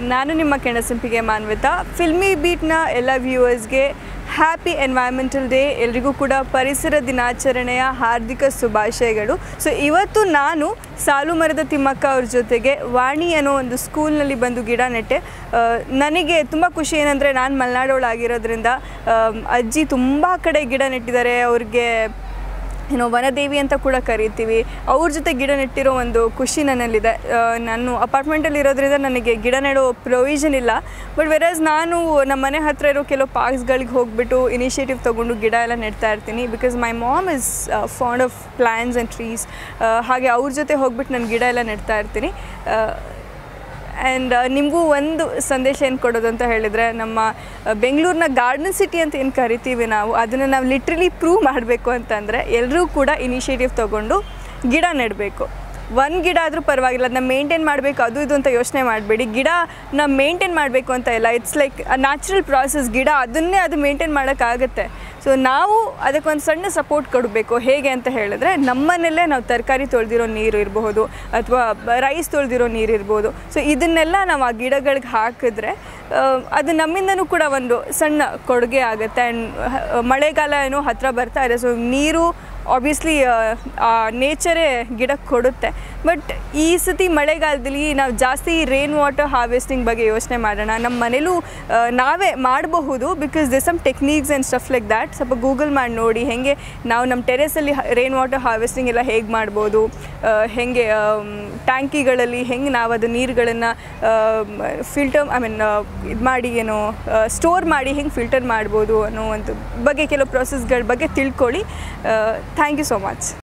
ನಾನು ನಿಮ್ಮ ಕೆಣಸಂಪಿಗೆ ಮಾನ್ವಿತ ಫಿಲ್ಮಿ ಬೀಟ್ನ ಎಲ್ಲ ವ್ಯೂವರ್ಸ್ಗೆ ಹ್ಯಾಪಿ ಎನ್ವೈರ್ಮೆಂಟಲ್ ಡೇ ಎಲ್ರಿಗೂ ಕೂಡ ಪರಿಸರ ದಿನಾಚರಣೆಯ ಹಾರ್ದಿಕ ಶುಭಾಶಯಗಳು ಸೊ ಇವತ್ತು ನಾನು ಸಾಲು ಮರದ ತಿಮ್ಮಕ್ಕ ಅವ್ರ ಜೊತೆಗೆ ವಾಣಿ ಅನ್ನೋ ಒಂದು ಸ್ಕೂಲ್ನಲ್ಲಿ ಬಂದು ಗಿಡ ನೆಟ್ಟೆ ಆ, ನನಗೆ ತುಂಬ ಖುಷಿ ಏನಂದರೆ ನಾನು ಮಲೆನಾಡೋಳಾಗಿರೋದ್ರಿಂದ ಆಮ್, ಅಜ್ಜಿ ತುಂಬ ಕಡೆ ಗಿಡ ನೆಟ್ಟಿದ್ದಾರೆ ಅವ್ರಿಗೆ ಏನೋ ವನದೇವಿ ಅಂತ ಕೂಡ ಕರಿತೀವಿ ಅವ್ರ ಜೊತೆ ಗಿಡ ನೆಟ್ಟಿರೋ ಒಂದು ಖುಷಿ ನನ್ನಲ್ಲಿದೆ ಆ, ನಾನು ಅಪಾರ್ಟ್ಮೆಂಟಲ್ಲಿ ಇರೋದ್ರಿಂದ ನನಗೆ ಗಿಡ ನೆಡೋ ಪ್ರೊವಿಷನ್ ಇಲ್ಲ ಬಟ್ ವೆರಸ್ ನಾನು ನಮ್ಮ ಮನೆ ಹತ್ತಿರ ಇರೋ ಕೆಲವು ಪಾರ್ಕ್ಸ್ಗಳಿಗೆ ಹೋಗ್ಬಿಟ್ಟು ಇನಿಷಿಯೇಟಿವ್ ತೊಗೊಂಡು ಗಿಡ ಎಲ್ಲ ನೆಡ್ತಾ ಇರ್ತೀನಿ because my mom is fond of plants and trees ಹಾಗೆ ಅವ್ರ ಜೊತೆ ಹೋಗ್ಬಿಟ್ಟು ನಾನು ಗಿಡ ಎಲ್ಲ ನೆಡ್ತಾ ಇರ್ತೀನಿ ಆ್ಯಂಡ್ ನಿಮಗೂ ಒಂದು ಸಂದೇಶ ಏನು ಕೊಡೋದು ಅಂತ ಹೇಳಿದರೆ ನಮ್ಮ ಆ, ಬೆಂಗಳೂರಿನ ಗಾರ್ಡನ್ ಸಿಟಿ ಅಂತ ಏನು ಕರಿತೀವಿ ನಾವು ಅದನ್ನು ನಾವು ಲಿಟ್ರಲಿ ಪ್ರೂವ್ ಮಾಡಬೇಕು ಅಂತಂದರೆ ಎಲ್ಲರೂ ಕೂಡ ಇನಿಷಿಯೇಟಿವ್ ತೊಗೊಂಡು ಗಿಡ ನೆಡಬೇಕು ಒಂದು ಗಿಡ ಆದರೂ ಪರವಾಗಿಲ್ಲ ಅದನ್ನ ಮೇಂಟೈನ್ ಮಾಡಬೇಕು ಅದು ಇದು ಅಂತ ಯೋಚನೆ ಮಾಡಬೇಡಿ ಗಿಡನ ಮೇಂಟೈನ್ ಮಾಡಬೇಕು ಅಂತ ಇಲ್ಲ ಇಟ್ಸ್ ಲೈಕ್ ನ್ಯಾಚುರಲ್ ಪ್ರಾಸೆಸ್ ಗಿಡ ಅದನ್ನೇ ಅದು ಮೇಂಟೈನ್ ಮಾಡೋಕ್ಕಾಗತ್ತೆ ಸೊ ನಾವು ಅದಕ್ಕೊಂದು ಸಣ್ಣ ಸಪೋರ್ಟ್ ಕೊಡಬೇಕು ಹೇಗೆ ಅಂತ ಹೇಳಿದ್ರೆ ನಮ್ಮನೆಲ್ಲೇ ನಾವು ತರಕಾರಿ ತೊಳೆದಿರೋ ನೀರು ಇರಬಹುದು ಅಥವಾ ರೈಸ್ ತೊಳೆದಿರೋ ನೀರು ಇರ್ಬೋದು ಸೊ ಇದನ್ನೆಲ್ಲ ನಾವು ಆ ಗಿಡಗಳಿಗೆ ಹಾಕಿದ್ರೆ ಆ, ಅದು ನಮ್ಮಿಂದನೂ ಕೂಡ ಒಂದು ಸಣ್ಣ ಕೊಡುಗೆ ಆಗುತ್ತೆ ಆ್ಯಂಡ್ ಮಳೆಗಾಲ ಏನೋ ಹತ್ತಿರ ಬರ್ತಾ ಇದೆ ಸೊ ನೀರು ಆಬ್ವಿಯಸ್ಲಿ ನೇಚರೇ ಗಿಡಕ್ಕೆ ಕೊಡುತ್ತೆ ಬಟ್ ಈ ಸತಿ ಮಳೆಗಾಲದಲ್ಲಿ ನಾವು ಜಾಸ್ತಿ ರೇನ್ ವಾಟರ್ ಹಾರ್ವೆಸ್ಟಿಂಗ್ ಬಗ್ಗೆ ಯೋಚನೆ ಮಾಡೋಣ ನಮ್ಮ ಮನೇಲೂ ಆ, ನಾವೇ ಮಾಡಬಹುದು because they some techniques and stuff like that ಸ್ವಲ್ಪ ಗೂಗಲ್ ಮಾಡಿ ನೋಡಿ ಹೇಗೆ ನಾವು ನಮ್ಮ ಟೆರೇಸಲ್ಲಿ ರೇನ್ ವಾಟರ್ ಹಾರ್ವೆಸ್ಟಿಂಗ್ ಎಲ್ಲ ಹೇಗೆ ಮಾಡ್ಬೋದು ಆ, ಹೇಗೆ ಟ್ಯಾಂಕಿಗಳಲ್ಲಿ ಹೆಂಗೆ ನಾವು ಅದು ನೀರುಗಳನ್ನು ಫಿಲ್ಟರ್ ಐ ಮೀನ್ ಇದು ಮಾಡಿ ಏನೋ ಸ್ಟೋರ್ ಮಾಡಿ ಹೆಂಗೆ ಫಿಲ್ಟರ್ ಮಾಡ್ಬೋದು ಅನ್ನೋ ಒಂದು ಬಗ್ಗೆ ಕೆಲವು ಪ್ರೊಸೆಸ್ಗಳ ಬಗ್ಗೆ ತಿಳ್ಕೊಳ್ಳಿ ಥ್ಯಾಂಕ್ ಯು ಸೋ ಮಚ್